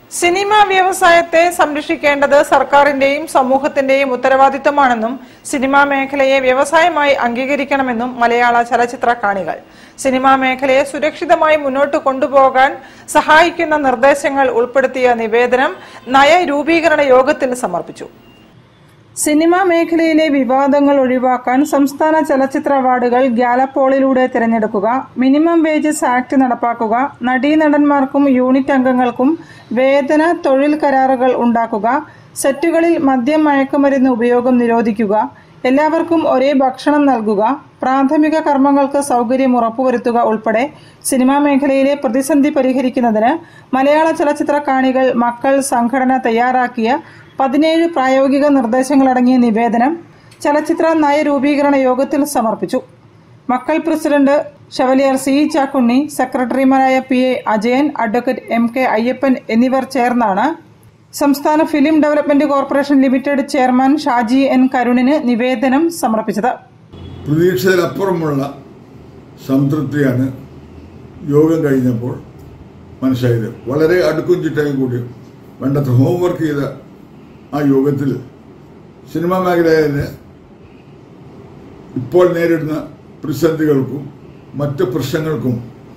cinema വ്യവസായത്തെ സംരക്ഷിക്കേണ്ടത് സർക്കാരിന്റെയും സമൂഹത്തിന്റെയും ഉത്തരവാദിത്തമാണെന്നും സിനിമാ മേഖലയെ വ്യവസായമായി അംഗീകരിക്കണമെന്നും മലയാള ചലച്ചിത്ര കാണികൾ സിനിമാ മേഖലയെ സുരക്ഷിതമായി മുന്നോട്ട് കൊണ്ടുപോകാൻ സഹായിക്കുന്ന നിർദ്ദേശങ്ങൾ ഉൾപ്പെടുത്തിയ നിവേദനം നയരൂപീകരണ യോഗത്തിൽ സമർപ്പിച്ചു സിനിമാ മേഖലയിലെ വിവാദങ്ങൾ ഒഴിവാക്കാൻ സംസ്ഥാന ചലച്ചിത്ര അവാർഡുകൾ ഗ്യാലപ്പോളിലൂടെ തിരഞ്ഞെടുക്കുക മിനിമം വേജസ് ആക്ട് നടപ്പാക്കുക നടീനടന്മാർക്കും യൂണിറ്റ് അംഗങ്ങൾക്കും വേതന തൊഴിൽ കരാറുകൾ ഉണ്ടാക്കുക സെറ്റുകളിൽ മദ്യം മയക്കുമരുന്ന് ഉപയോഗം നിരോധിക്കുക എല്ലാവർക്കും ഒരേ ഭക്ഷണം നൽകുക പ്രാഥമിക കർമ്മങ്ങൾക്ക് സൗകര്യം ഉറപ്പുവരുത്തുക ഉൾപ്പെടെ സിനിമാ മേഖലയിലെ പ്രതിസന്ധി പരിഹരിക്കുന്നതിന് മലയാള ചലച്ചിത്ര കാണികൾ മക്കൾ സംഘടന തയ്യാറാക്കിയ പതിനേഴ് പ്രായോഗിക നിർദ്ദേശങ്ങളടങ്ങിയ നിവേദനം ചലച്ചിത്ര നയരൂപീകരണ യോഗത്തിൽ സമർപ്പിച്ചു മക്കൾ പ്രസിഡന്റ് ഷവലിയർ സി ചാക്കുണ്ണി സെക്രട്ടറിമാരായ P A Ajayan advocate M K Ayyappan എന്നിവർ ചേർന്നാണ് സംസ്ഥാന film development corporation limited chairman Shaji N കരുണിന് നിവേദനം സമർപ്പിച്ചത് പ്രതീക്ഷയിലപ്പുറമുള്ള സംതൃപ്തിയാണ് യോഗം കഴിഞ്ഞപ്പോൾ മനസ്സിലായത് വളരെ അടുക്കും ചിട്ടയും കൂടി വേണ്ടത്ര ഹോംവർക്ക് ചെയ്ത ആ യോഗത്തിൽ സിനിമാ മേഖലയിലെ ഇപ്പോൾ നേരിടുന്ന പ്രതിസന്ധികൾക്കും മറ്റ് പ്രശ്നങ്ങൾക്കും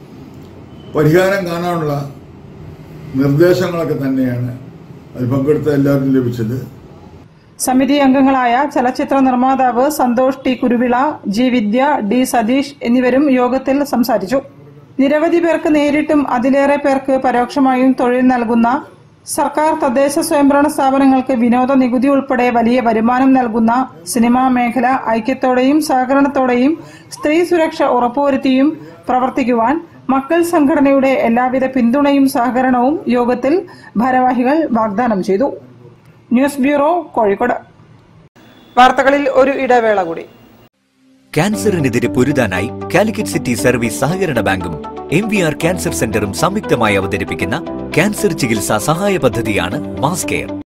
പരിഹാരം കാണാനുള്ള നിർദ്ദേശങ്ങളൊക്കെ തന്നെയാണ് അതിൽ പങ്കെടുത്ത എല്ലാവരും ലഭിച്ചത് സമിതി അംഗങ്ങളായ ചലച്ചിത്ര നിർമ്മാതാവ് Santhosh T Kuruvila G Vidya D Satheesh എന്നിവരും യോഗത്തിൽ സംസാരിച്ചു നിരവധി പേർക്ക് നേരിട്ടും അതിലേറെ പേർക്ക് പരോക്ഷമായും തൊഴിൽ നൽകുന്ന സർക്കാർ തദ്ദേശ സ്വയംഭരണ സ്ഥാപനങ്ങൾക്ക് വിനോദ നികുതി ഉൾപ്പെടെ വലിയ വരുമാനം നൽകുന്ന സിനിമാ മേഖല ഐക്യത്തോടെയും സഹകരണത്തോടെയും സ്ത്രീ സുരക്ഷ ഉറപ്പുവരുത്തിയും പ്രവർത്തിക്കുവാൻ മക്കൾ സംഘടനയുടെ എല്ലാവിധ പിന്തുണയും സഹകരണവും യോഗത്തിൽ ഭാരവാഹികൾ വാഗ്ദാനം ചെയ്തു ന്യൂസ് ബ്യൂറോ കോഴിക്കോട് വാർത്തകളിൽ ഒരു ഇടവേള കൂടി ക്യാൻസറിനെതിരെ പൊരുതാനായി കാലിക്കറ്റ് സിറ്റി സർവീസ് സഹകരണ ബാങ്കും എം വി ആർ ക്യാൻസർ സെന്ററും സംയുക്തമായി അവതരിപ്പിക്കുന്ന ക്യാൻസർ ചികിത്സാ സഹായ പദ്ധതിയാണ് മാസ് കെയർ